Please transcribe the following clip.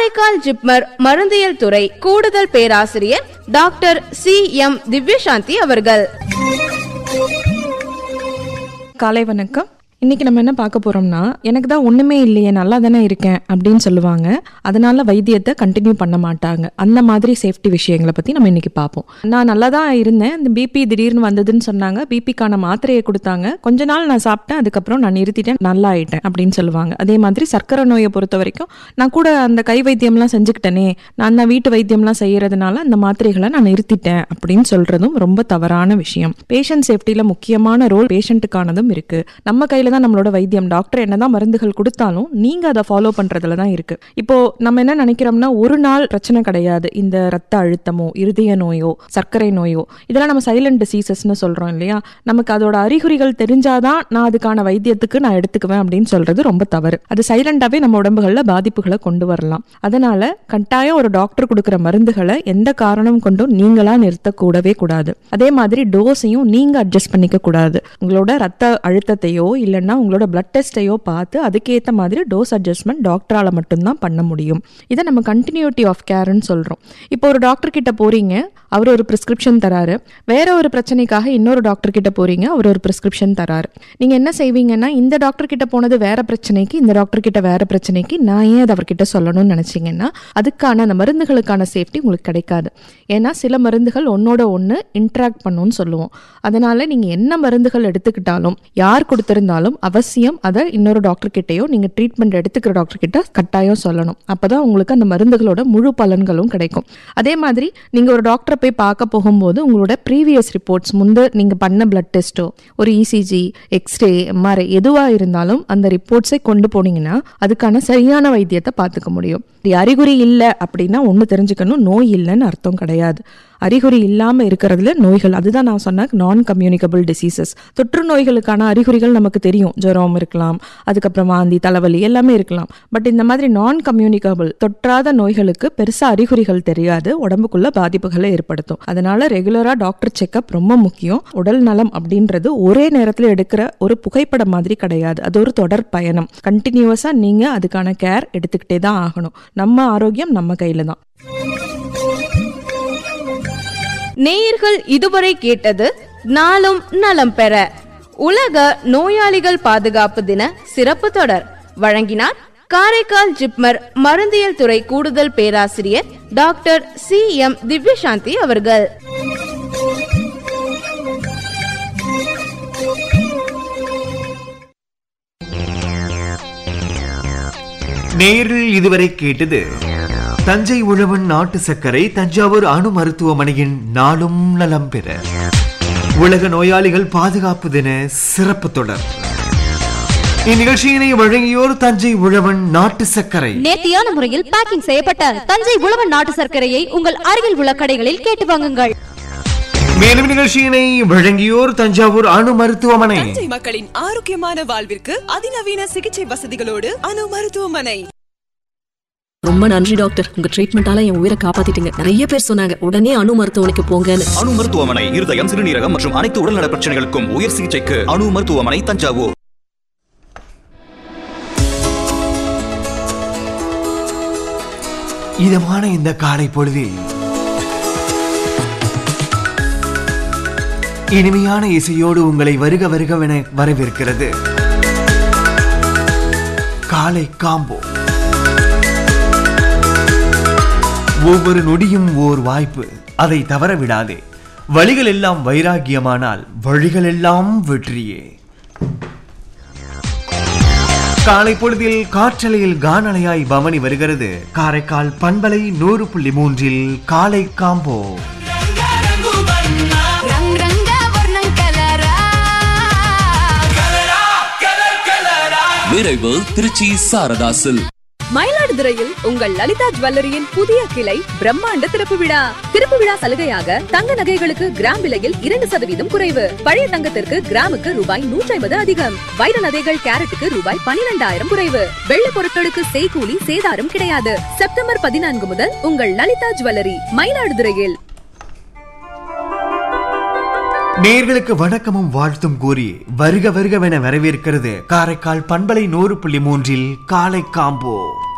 காரைக்கால் ஜிப்மர் மருந்தியல் துறை கூடுதல் பேராசிரியர் டாக்டர் சி எம் திவ்யசாந்தி அவர்கள் காலை வணக்கம் இன்னைக்கு நம்ம என்ன பார்க்க போறோம்னா எனக்கு தான் ஒண்ணுமே இல்லையே நல்லா தானே இருக்கேன் அப்படின்னு சொல்லுவாங்க அதனால வைத்தியத்தை கண்டினியூ பண்ண மாட்டாங்க அந்த மாதிரி சேஃப்டி விஷயங்களை பத்தி நம்ம இன்னைக்கு பார்ப்போம் நான் நல்லா தான் இருந்தேன் இந்த பிபி திடீர்னு வந்ததுன்னு சொன்னாங்க பிபிக்கான மாத்திரையை கொடுத்தாங்க கொஞ்ச நாள் நான் சாப்பிட்டேன் அதுக்கப்புறம் நான் நிறுத்திட்டேன் நல்லா ஆயிட்டேன் அப்படின்னு சொல்லுவாங்க அதே மாதிரி சர்க்கரை நோயை பொறுத்த வரைக்கும் நான் கூட அந்த கை வைத்தியம்லாம் செஞ்சுக்கிட்டேனே நான் தான் வீட்டு வைத்தியம்லாம் செய்யறதுனால அந்த மாத்திரைகளை நான் நிறுத்திட்டேன் அப்படின்னு சொல்றதும் ரொம்ப தவறான விஷயம் பேஷண்ட் சேஃப்டியில முக்கியமான ரோல் பேஷண்ட்டுக்கானதும் இருக்கு நம்ம கையில தான் நம்மளோட வைத்தியம் டாக்டர் என்னதான் மருந்துகள் கொடுத்தாலும் நீங்க அதை ஃபாலோ பண்றதுல தான் இருக்கு இப்போ நம்ம என்ன நினைக்கிறோம்னா ஒரு நாள் பிரச்சனை கிடையாது இந்த ரத்த அழுத்தமோ இருதய நோயோ சர்க்கரை நோயோ இதெல்லாம் நம்ம சைலண்ட் டிசீசஸ்னு சொல்றோம் இல்லையா நமக்கு அதோட அறிகுறிகள் தெரிஞ்சாதான் நான் அதுக்கான வைத்தியத்துக்கு நான் எடுத்துக்குவேன் அப்படின்னு சொல்றது ரொம்ப தவறு அது சைலண்டாவே நம்ம உடம்புகள்ல பாதிப்புகளை கொண்டு வரலாம் அதனால கட்டாயம் ஒரு டாக்டர் கொடுக்குற மருந்துகளை எந்த காரணம் கொண்டும் நீங்களா நிறுத்தக்கூடவே கூடாது அதே மாதிரி டோஸையும் நீங்க அட்ஜஸ்ட் பண்ணிக்க கூடாது உங்களோட ரத்த அழுத்தத்தையோ இல்லைன்னா உங்களோட பிளட் டெஸ்ட்டையோ பார்த்து அதுக்கேற்ற மாதிரி டோஸ் அட்ஜஸ்ட்மெண்ட் டாக்டரால மட்டும்தான் பண்ண முடியும் இதை நம்ம கண்டினியூட்டி ஆஃப் கேர்னு சொல்றோம் இப்போ ஒரு டாக்டர் கிட்ட போறீங்க அவர் ஒரு பிரிஸ்கிரிப்ஷன் தராரு வேற ஒரு பிரச்சனைக்காக இன்னொரு டாக்டர் கிட்ட போறீங்க அவர் ஒரு பிரிஸ்கிரிப்ஷன் தராரு நீங்க என்ன செய்வீங்கன்னா இந்த டாக்டர் கிட்ட போனது வேற பிரச்சனைக்கு இந்த டாக்டர் கிட்ட வேற பிரச்சனைக்கு நான் ஏன் அதை அவர்கிட்ட சொல்லணும்னு நினைச்சீங்கன்னா அதுக்கான அந்த மருந்துகளுக்கான சேஃப்டி உங்களுக்கு கிடைக்காது ஏன்னா சில மருந்துகள் ஒன்னோட ஒன்று இன்ட்ராக்ட் பண்ணுன்னு சொல்லுவோம் அதனால நீங்க என்ன மருந்துகள் எடுத்துக்கிட்டாலும் யார் கொடுத்திருந்தாலும் அவசியம் அதை இன்னொரு டாக்டர் கிட்டயோ நீங்க ட்ரீட்மெண்ட் எடுத்துக்கிற டாக்டர் கிட்ட கட்டாயம் சொல்லணும் அப்பதான் உங்களுக்கு அந்த மருந்துகளோட முழு பலன்களும் கிடைக்கும் அதே மாதிரி நீங்க ஒரு டாக்டரை போய் பார்க்க போகும்போது உங்களோட ப்ரீவியஸ் ரிப்போர்ட்ஸ் முந்து நீங்க பண்ண பிளட் டெஸ்ட்டோ ஒரு இசிஜி எக்ஸ்ரே எம்ஆர்ஐ எதுவா இருந்தாலும் அந்த ரிப்போர்ட்ஸை கொண்டு போனீங்கன்னா அதுக்கான சரியான வைத்தியத்தை பார்த்துக்க முடியும் இப்படி அறிகுறி இல்லை அப்படின்னா ஒன்று தெரிஞ்சுக்கணும் நோய் இல்லைன்னு அர்த்தம் கிடையாது அறிகுறி இல்லாமல் இருக்கிறதுல நோய்கள் அதுதான் நான் சொன்ன நான் கம்யூனிகபிள் டிசீசஸ் தொற்று நோய்களுக்கான அறிகுறிகள் நமக்கு தெரியும் ஜுரம் இருக்கலாம் அதுக்கப்புறம் வாந்தி தலைவலி எல்லாமே இருக்கலாம் பட் இந்த மாதிரி நான் கம்யூனிகபிள் தொற்றாத நோய்களுக்கு பெருசாக அறிகுறிகள் தெரியாது உடம்புக்குள்ள பாதிப்புகளை ஏற்படுத்தும் அதனால ரெகுலராக டாக்டர் செக்அப் ரொம்ப முக்கியம் உடல் நலம் அப்படின்றது ஒரே நேரத்தில் எடுக்கிற ஒரு புகைப்படம் மாதிரி கிடையாது அது ஒரு தொடர் பயணம் கண்டினியூவஸாக நீங்கள் அதுக்கான கேர் எடுத்துக்கிட்டே தான் ஆகணும் நம்ம ஆரோக்கியம் நம்ம கையில் தான் நேயர்கள் இதுவரை கேட்டது நாளும் நலம் பெற உலக நோயாளிகள் பாதுகாப்பு தின சிறப்பு தொடர் வழங்கினார் காரைக்கால் ஜிப்மர் மருந்தியல் துறை கூடுதல் பேராசிரியர் டாக்டர் சி எம் திவ்யசாந்தி அவர்கள் நேரில் இதுவரை கேட்டது தஞ்சை உழவன் நாட்டு சர்க்கரை தஞ்சாவூர் அணு மருத்துவமனையின் நாளும் நலம் பெற உலக நோயாளிகள் பாதுகாப்பு தின சிறப்பு தொடர் இந்நிகழ்ச்சியினை வழங்கியோர் தஞ்சை உழவன் நாட்டு சர்க்கரை நேர்த்தியான முறையில் பேக்கிங் செய்யப்பட்ட தஞ்சை உழவன் நாட்டு சர்க்கரையை உங்கள் அருகில் உள்ள கடைகளில் கேட்டு வாங்குங்கள் மேலும் நிகழ்ச்சியினை வழங்கியோர் தஞ்சாவூர் அணு மருத்துவமனை தஞ்சை மக்களின் ஆரோக்கியமான வாழ்விற்கு அதிநவீன சிகிச்சை வசதிகளோடு அணு மருத்துவமனை ரொம்ப நன்றி டாக்டர் உங்க ட்ரீட்மெண்டால என் உயிரை காப்பாத்திட்டீங்க நிறைய பேர் சொன்னாங்க உடனே அணு மருத்துவமனைக்கு போங்கன்னு அணு மருத்துவமனை இருதயம் சிறுநீரகம் மற்றும் அனைத்து உடல்நல பிரச்சனைகளுக்கும் உயர் சிகிச்சைக்கு அணு மருத்துவமனை தஞ்சாவூர் இதமான இந்த காலை பொழுதில் இனிமையான இசையோடு உங்களை வருக வருகவென வரவேற்கிறது காலை காம்போ ஒவ்வொரு நொடியும் ஓர் வாய்ப்பு அதை தவற விடாதே வழிகள் எல்லாம் வைராகியமானால் வழிகள் எல்லாம் வெற்றியே காலை பொழுதில் காற்றலையில் கானலையாய் பவனி வருகிறது காரைக்கால் பண்பலை நூறு புள்ளி மூன்றில் காலை காம்போ நிறைவு திருச்சி சாரதாசில் மயிலாடுதுறையில் உங்கள் லலிதா ஜுவல்லரியின் புதிய கிளை பிரம்மாண்ட திறப்பு விழா திறப்பு விழா சலுகையாக தங்க நகைகளுக்கு கிராம் விலையில் இரண்டு சதவீதம் குறைவு பழைய தங்கத்திற்கு கிராமுக்கு ரூபாய் நூற்றி ஐம்பது அதிகம் வைர நகைகள் கேரட்டுக்கு ரூபாய் பனிரெண்டாயிரம் குறைவு வெள்ள பொருட்களுக்கு செய்கூலி சேதாரம் கிடையாது செப்டம்பர் பதினான்கு முதல் உங்கள் லலிதா ஜுவல்லரி மயிலாடுதுறையில் நேர்களுக்கு வணக்கமும் வாழ்த்தும் கூறி வருக வருகவென வரவேற்கிறது காரைக்கால் பண்பலை நூறு புள்ளி மூன்றில் காலை காம்போ